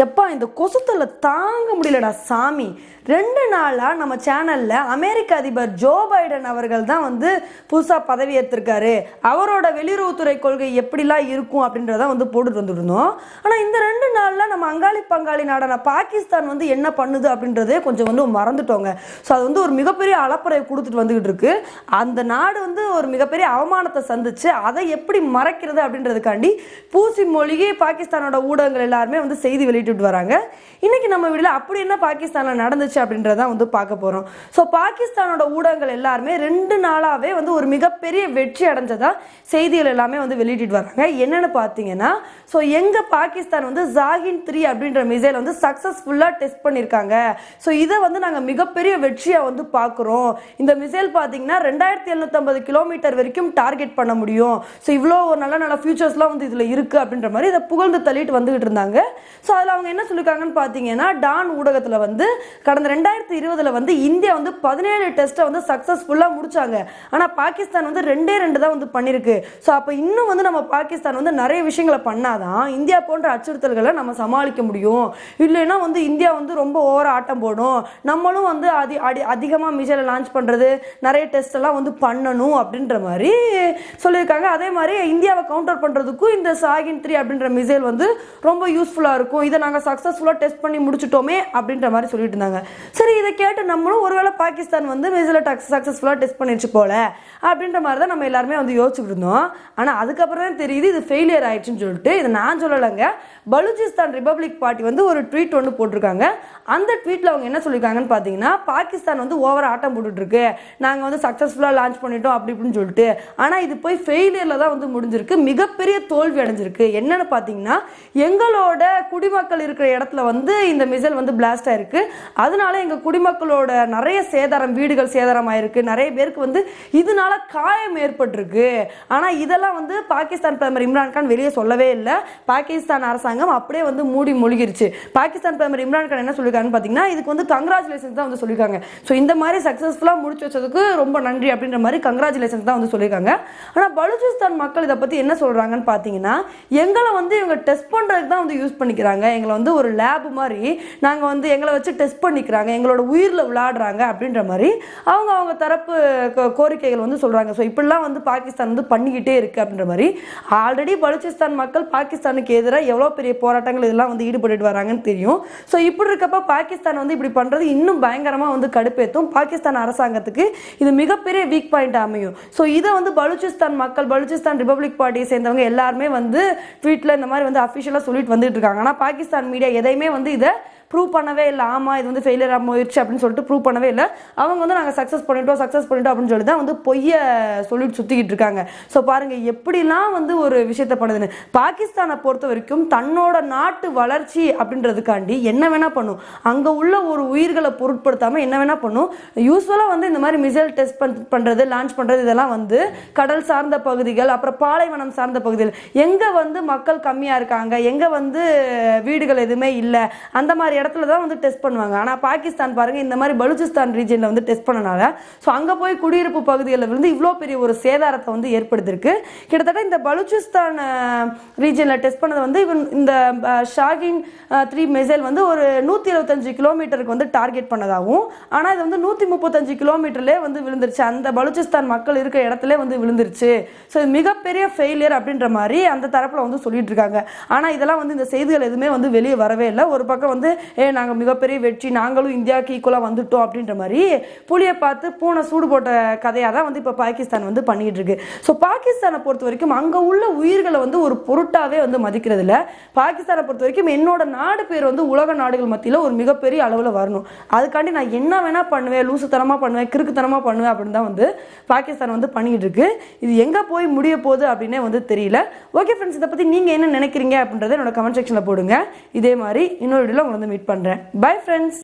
எப்பா இந்த கொசுத்தலை தாங்க முடியலடா சாமி ரெண்டு நாளாக நம்ம சேனலில் அமெரிக்க அதிபர் ஜோ பைடன் அவர்கள் தான் வந்து புதுசாக பதவி ஏற்றிருக்காரு அவரோட வெளியுறவுத்துறை கொள்கை எப்படிலாம் இருக்கும் அப்படின்றத வந்து போட்டுட்டு வந்துருந்தோம் ஆனால் இந்த ரெண்டு நாளில் நம்ம அங்காளி பங்காளி நாடான பாகிஸ்தான் வந்து என்ன பண்ணுது அப்படின்றதே கொஞ்சம் வந்து மறந்துட்டோங்க ஸோ அது வந்து ஒரு மிகப்பெரிய அலப்பறை கொடுத்துட்டு வந்துகிட்டு இருக்கு அந்த நாடு வந்து ஒரு மிகப்பெரிய அவமானத்தை சந்திச்சு அதை எப்படி மறைக்கிறது அப்படின்றதுக்காண்டி பூசி மொழிகி பாகிஸ்தானோட ஊடகங்கள் எல்லாருமே வந்து செய்தி வெளியிட்டு வராங்க இன்னைக்கு நம்ம வீடியோல அப்படி என்ன பாகிஸ்தானில் நடந்துச்சு அப்படின்றத வந்து பார்க்க போறோம் ஸோ பாகிஸ்தானோட ஊடகங்கள் எல்லாருமே ரெண்டு நாளாவே வந்து ஒரு மிகப்பெரிய வெற்றி அடைஞ்சதா செய்திகள் எல்லாமே வந்து வெளியிட்டு வராங்க என்னன்னு பார்த்தீங்கன்னா ஸோ எங்க பாகிஸ்தான் வந்து ஜாகின் த்ரீ அப்படின்ற மிசைல் வந்து சக்ஸஸ்ஃபுல்லாக டெஸ்ட் பண்ணியிருக்காங்க ஸோ இதை வந்து நாங்கள் மிகப்பெரிய வெற்றியாக வந்து பார்க்குறோம் இந்த மிசைல் பார்த்தீங்கன்னா ரெண்டாயிரத்தி எழுநூத்தம்பது கிலோமீட்டர் வரைக்கும் டார்கெட் பண்ண முடியும் ஸோ இவ்வளோ ஒரு நல்ல நல்ல ஃபியூச்சர்ஸ்லாம் வந்து இதில் இருக்குது அப்படின்ற மாதிரி இதை புகழ்ந்து தள்ளிட்டு வந்துகிட்டு இருந்தாங்க ஸோ அதில் அவங்க என்ன சொல்லியிருக்காங்கன்னு பார்த்தீங்கன்னா டான் ஊடகத்தில் வந்து கடந்த ரெண்டாயிரத்தி இருபதில் வந்து இந்தியா வந்து பதினேழு டெஸ்ட்டை வந்து சக்ஸஸ்ஃபுல்லாக முடிச்சாங்க ஆனால் பாகிஸ்தான் வந்து ரெண்டே ரெண்டு தான் வந்து பண்ணியிருக்கு ஸோ அப்போ இன்னும் வந்து நம்ம பாகிஸ்தான் வந்து நிறைய விஷயங்களை பண்ணாதான் இந்தியா போன்ற அச்சுறுத்தல்களை நம்ம சமாளிக்க முடியும் இல்லைன்னா வந்து இந்தியா வந்து ரொம்ப ஓவர ஆட்டம் போடும் நம்மளும் வந்து அதி அடி அதிகமாக மிசைலை லான்ச் பண்ணுறது நிறைய டெஸ்ட் எல்லாம் வந்து பண்ணணும் அப்படின்ற மாதிரி சொல்லியிருக்காங்க அதே மாதிரி இந்தியாவை கவுண்டர் பண்ணுறதுக்கும் இந்த சாகின் த்ரீ அப்படின்ற மிசைல் வந்து ரொம்ப யூஸ்ஃபுல்லாக இருக்கும் இதை நாங்கள் சக்ஸஸ்ஃபுல்லாக டெஸ்ட் பண்ணி முடிச்சிட்டோமே அப்படின்ற மாதிரி சொல்லிட்டு இருந்தாங்க சரி இதை கேட்டு நம்மளும் ஒருவேளை பாகிஸ்தான் வந்து மிசைலை சக்ஸஸ்ஃபுல்லாக டெஸ்ட் பண்ணிடுச்சு போல அப்படின்ற மாதிரி தான் நம்ம எல்லாருமே வந்து யோசிச்சுட்டு இருந்தோம் ஆனால் அதுக்கப்புறம் தான் தெரியுது இது ஃபெயிலியர் ஆயிடுச்சுன்னு சொல்லிட்டு இதை நான் சொல்லலைங்க பலூச்சிஸ்தான் ரிபப்ளிக் பார்ட்டி வந்து ஒரு ட்வீட் ஒன்று போட்டிருக்காங்க அந்த ட்வீட்டில் அவங்க என்ன சொல்லியிருக்காங்கன்னு பார்த்தீங்கன்னா பாகிஸ்தான் வந்து ஓவர் ஆட்டம் போட்டுட்டு இருக்கு நாங்கள் வந்து சக்ஸஸ்ஃபுல்லாக லான்ச் பண்ணிட்டோம் அப்படி இப்படின்னு சொல்லிட்டு ஆனால் இது போய் ஃபெயிலியரில் தான் வந்து முடிஞ்சிருக்கு மிகப்பெரிய தோல்வி அடைஞ்சிருக்கு என்னன்னு பார்த்தீங்கன்னா எங்களோட குடிமக்கள் இருக்கிற இடத்துல வந்து இந்த மிசைல் வந்து பிளாஸ்ட் ஆயிருக்கு அதனால எங்கள் குடிமக்களோட நிறைய சேதாரம் வீடுகள் சேதாரம் ஆயிருக்கு நிறைய பேருக்கு வந்து இதனால காயம் ஏற்பட்டிருக்கு ஆனால் இதெல்லாம் வந்து பாகிஸ்தான் பிரதமர் இம்ரான் கான் வெளியே சொல்லவே இல்லை பாகிஸ்தான் அரசாங்கம் அப்படியே வந்து மூடி மொழிகிருச்சு பாகிஸ்தான் பிரதமர் இம்ரான் கான் என்ன சொல்லியிருக்காருன்னு பார்த்தீங்கன்னா இதுக்கு வந்து கங்க்ராச்சுலேஷன்ஸ் தான் வந்து சொல்லியிருக்காங்க ஸோ இந்த மாதிரி சக்ஸஸ்ஃபுல்லாக முடிச்சு வச்சதுக்கு ரொம்ப நன்றி அப்படின்ற மாதிரி கங்க்ராச்சுலேஷன்ஸ் தான் வந்து சொல்லியிருக்காங்க ஆனால் பலூச்சிஸ்தான் மக்கள் இதை பற்றி என்ன சொல்கிறாங்கன்னு பார்த்தீங்கன்னா எங்களை வந்து இவங்க டெஸ்ட் பண்ணுறதுக்கு தான் வந்து யூஸ் பண்ணிக்கிறாங்க எங்களை வந்து ஒரு லேப் மாதிரி நாங்கள் வந்து எங்களை வச்சு டெஸ்ட் பண்ணிக்கிறாங்க எங்களோட உயிரில் விளையாடுறாங்க அப்படின்ற மாதிரி அவங்க அவங்க தரப்பு கோ- கோரிக்கைகள் வந்து சொல்கிறாங்க ஸோ இப்படிலாம் வந்து பாகிஸ்தான் வந்து பண்ணிக்கிட்டே இருக்கு அப்படின்ற மாதிரி ஆல்ரெடி பலூச்சிஸ்தான் மக்கள் பாகிஸ்தானுக்கு எதிராக எவ்வளோ பெரிய போராட்டங்கள் இதெல்லாம் வந்து ஈடுபட்டுட்டு வராங்கன்னு தெரியும் ஸோ இப்படி இருக்கப்ப பாகிஸ்தான் வந்து இப்படி பண்ணுறது இன்னும் பயங்கரமாக வந்து கடுப்பேற்றும் பாகிஸ்தான் அரசாங்கத்துக்கு இது மிகப்பெரிய வீக் பாயிண்ட் அமையும் ஸோ இதை வந்து பலூச்சிஸ்தான் மக்கள் பலூச்சிஸ்தான் ரிபப்ளிக் பார்ட்டியை சேர்ந்தவங்க எல்லாருமே வந்து ட்வீட்டில் இந்த மாதிரி வந்து அஃபிஷியலாக சொல்லிட்டு வந்துட்டு இருக்காங்க ஆனால் பாகிஸ்தான் மீடியா எதையுமே வந்து இதை ப்ரூவ் பண்ணவே இல்லை ஆமாம் இது வந்து ஃபெயிலியர் ஆகிடுச்சு அப்படின்னு சொல்லிட்டு ப்ரூவ் பண்ணவே இல்லை அவங்க வந்து நாங்கள் சக்ஸஸ் பண்ணிட்டோம் சக்ஸஸ் பண்ணிட்டோம் அப்படின்னு சொல்லி தான் வந்து பொய்யை சொல்லிட்டு சுற்றிக்கிட்டு இருக்காங்க ஸோ பாருங்கள் எப்படிலாம் வந்து ஒரு விஷயத்த பண்ணுதுன்னு பாகிஸ்தானை பொறுத்த வரைக்கும் தன்னோட நாட்டு வளர்ச்சி அப்படின்றதுக்காண்டி என்ன வேணால் பண்ணும் அங்கே உள்ள ஒரு உயிர்களை பொருட்படுத்தாமல் என்ன வேணால் பண்ணும் யூஸ்வலாக வந்து இந்த மாதிரி மிசைல் டெஸ்ட் பண் பண்ணுறது லான்ச் பண்ணுறது இதெல்லாம் வந்து கடல் சார்ந்த பகுதிகள் அப்புறம் பாலைவனம் சார்ந்த பகுதிகள் எங்கே வந்து மக்கள் கம்மியாக இருக்காங்க எங்கே வந்து வீடுகள் எதுவுமே இல்லை அந்த மாதிரி இடத்துல தான் வந்து டெஸ்ட் பண்ணுவாங்க ஆனால் பாகிஸ்தான் பாருங்க இந்த மாதிரி பலூச்சிஸ்தான் ரீஜனில் வந்து டெஸ்ட் பண்ணனால ஸோ அங்கே போய் குடியிருப்பு பகுதிகளில் இருந்து இவ்வளோ பெரிய ஒரு சேதாரத்தை வந்து ஏற்படுத்தியிருக்கு கிட்டத்தட்ட இந்த பலூச்சிஸ்தான் ரீஜனில் டெஸ்ட் பண்ணது வந்து இவன் இந்த அஹ், ஷாகின் த்ரீ மிசைல் வந்து ஒரு நூற்றி இருபத்தஞ்சு கிலோமீட்டருக்கு வந்து டார்கெட் பண்ணதாகவும் ஆனால் இது வந்து நூற்றி முப்பத்தஞ்சு கிலோமீட்டர்லேயே வந்து விழுந்துருச்சு அந்த பலூச்சிஸ்தான் மக்கள் இருக்கிற இடத்துல வந்து விழுந்துருச்சு ஸோ இது மிகப்பெரிய ஃபெயிலியர் அப்படின்ற மாதிரி அந்த தரப்பில் வந்து சொல்லிட்டு இருக்காங்க ஆனால் இதெல்லாம் வந்து இந்த செய்திகள் எதுவுமே வந்து வெளியே வரவே இல்லை ஒரு பக்கம் வந்து ஏ நாங்கள் மிகப்பெரிய வெற்றி நாங்களும் இந்தியாவுக்கு ஈக்குவலாக வந்துட்டோம் அப்படின்ற மாதிரி புளியை பார்த்து பூனை சூடு போட்ட கதையாக தான் வந்து இப்போ பாகிஸ்தான் வந்து பண்ணிட்டு இருக்கு ஸோ பாகிஸ்தானை பொறுத்த வரைக்கும் அங்கே உள்ள உயிர்களை வந்து ஒரு பொருட்டாவே வந்து மதிக்கிறது இல்லை பாகிஸ்தானை பொறுத்த வரைக்கும் என்னோட நாடு பேர் வந்து உலக நாடுகள் மத்தியில் ஒரு மிகப்பெரிய அளவில் வரணும் அதுக்காண்டி நான் என்ன வேணா பண்ணுவேன் லூசுத்தனமாக பண்ணுவேன் கிறுக்குத்தனமாக பண்ணுவேன் அப்படின்னு தான் வந்து பாகிஸ்தான் வந்து பண்ணிட்டு இருக்கு இது எங்கே போய் முடிய போகுது அப்படின்னே வந்து தெரியல ஓகே ஃப்ரெண்ட்ஸ் இதை பற்றி நீங்கள் என்ன நினைக்கிறீங்க அப்படின்றத என்னோட கமெண்ட் செக்ஷனில் போடுங்க இதே மாதிரி இன்னொரு வீடியோவில் உங்களை வந்து மீட் பண்ணுறேன் பை ஃப்ரெண்ட்ஸ்